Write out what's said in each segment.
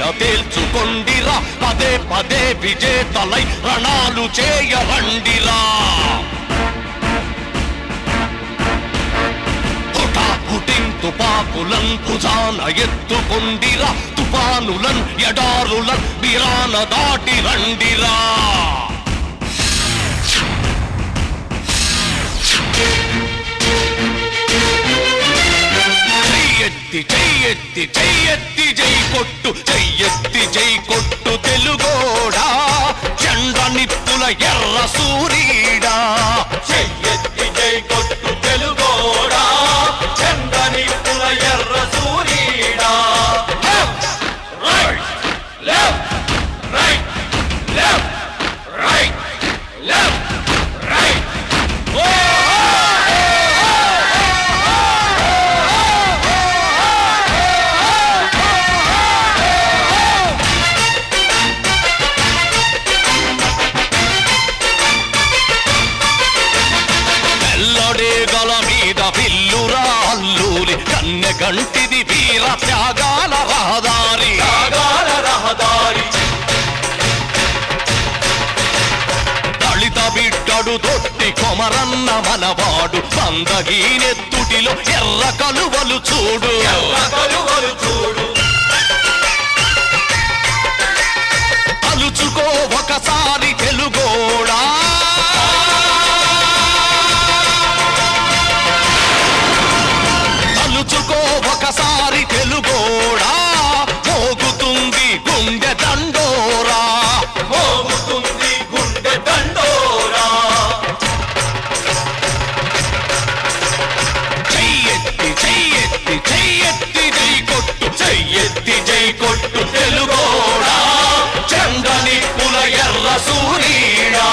తేల్చుకొండిరా పదే పదే విజేతలై రణాలు చేయరండిరా హుటా హుటిం తుపాకులన్ భుజాన ఎత్తుకొండిరా తుఫానులన్ ఎడారులన్ బిరాన దాటి రండిరా చెయ్యెత్తి చెయ్యెత్తి చెయ్యెత్తి జై కొట్టు చెయ్యెత్తి జై కొట్టు తెలుగోడా చండ నిప్పుల ఎర్ర సూరీడా చెయ్యెత్తి జై కొట్టు తెలుగోడా చందని పుల ఎర్ర సూరీడా right left right left right left right తెల్లడేగల మీద పిల్లురా అల్లూరి కన్నె కంటిది వీర త్యాగాల రహదారి త్యాగాల రహదారి దళిత బిడ్డడు తొట్టి కొమరన్న మనవాడు సందగీనెత్తుటిలో ఎర్ర కలువలు చూడు ఎర్ర కలువలు చూడు తలుచుకో ఒకసారి తెలుగోడా తలుచుకో ఒకసారి తెలుగోడా మోగుతుంది గుండె దండోరా మోగుతుంది గుండె దండోరా చెయ్యెత్తి చెయ్యెత్తి చెయ్యెత్తి జై కొట్టు చెయ్యెత్తి జై కొట్టు తెలుగోడా చందని పుల ఎర్ర సూరీడా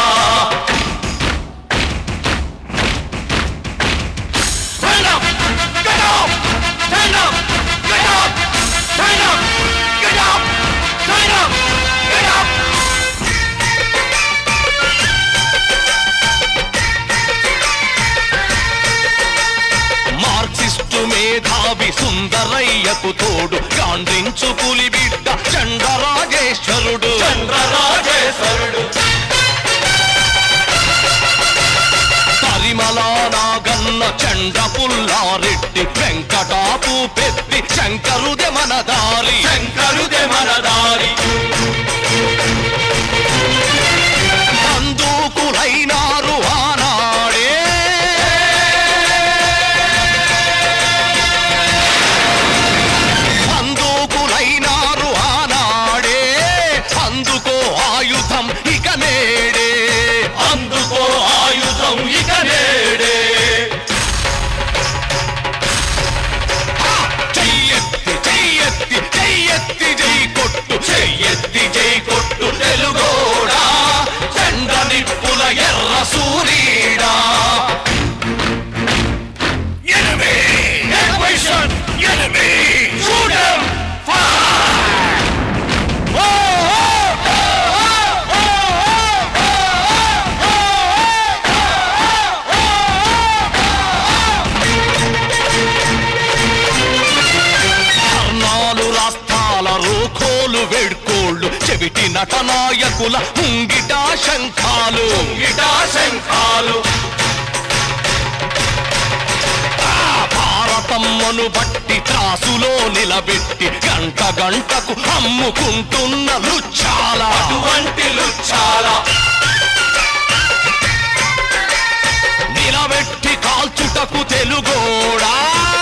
Stand up! Get up! Stand up! Get up! Stand up! Get up! Stand up! Get up! Marxist మేధావి సుందరయ్యకు తోడు గాండ్రించు పులి బిడ్డ చండరాజేశ్వరుడు చంద్రరాజేశ్వరుడు పరిమళ నాగన్న చండ పుల్లారెడ్డి వెంకటాపు పెద్ది శంకరుదే మన దారి శంకరుదే మన దారి బందూకులైనారు ఆనాడే బందూకులైనారు ఆనాడే అందుకో ఆయుధం ఇక నేడే అందుకో ఆయుధం ఇక నేడే చెయ్యెత్తి చెయ్యెత్తి చెయ్యెత్తి జై కొట్టు చెయ్యెత్తి జై కొట్టు తెలుగోడా చండ నిప్పుల ఎర్ర సూరీడా Enemy! Equation! Enemy! Shoot him! Fire! Oh, oh, oh, oh, oh, కర్ణాలు రాష్ట్రాల రోఖోలు వేడ్కోళ్ళు చెవిటి నటనాయకుల ముంగిట శంఖాలు గిటా శంఖాలు భారతమ్మను బట్టి త్రాసులో నిలబెట్టి గంట గంటకు అమ్ముకుంటున్న లుచ్చాల అటువంటి లుచ్చాల నిలబెట్టి కాల్చుటకు తెలుగోడా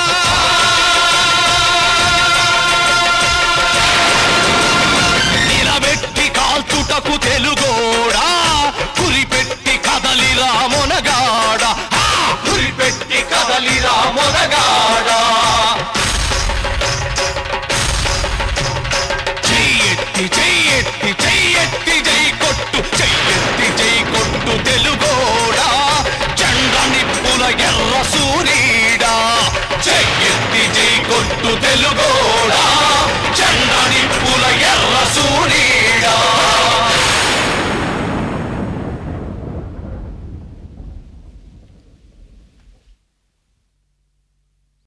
నిలబెట్టి కాల్చుటకు తెలుగోడా కురిపెట్టి కదలిరా మొనగాడ గురిపెట్టి కదలిరా మొదగాడా చెయ్యెత్తి చెయ్యెత్తి చెయ్యెత్తి జై కొట్టు చెయ్యెత్తి జై కొట్టు తెలుగోడా చండ నిప్పుల ఎర్ర సూరీడా చెయ్యెత్తి జై కొట్టు తెలుగోడా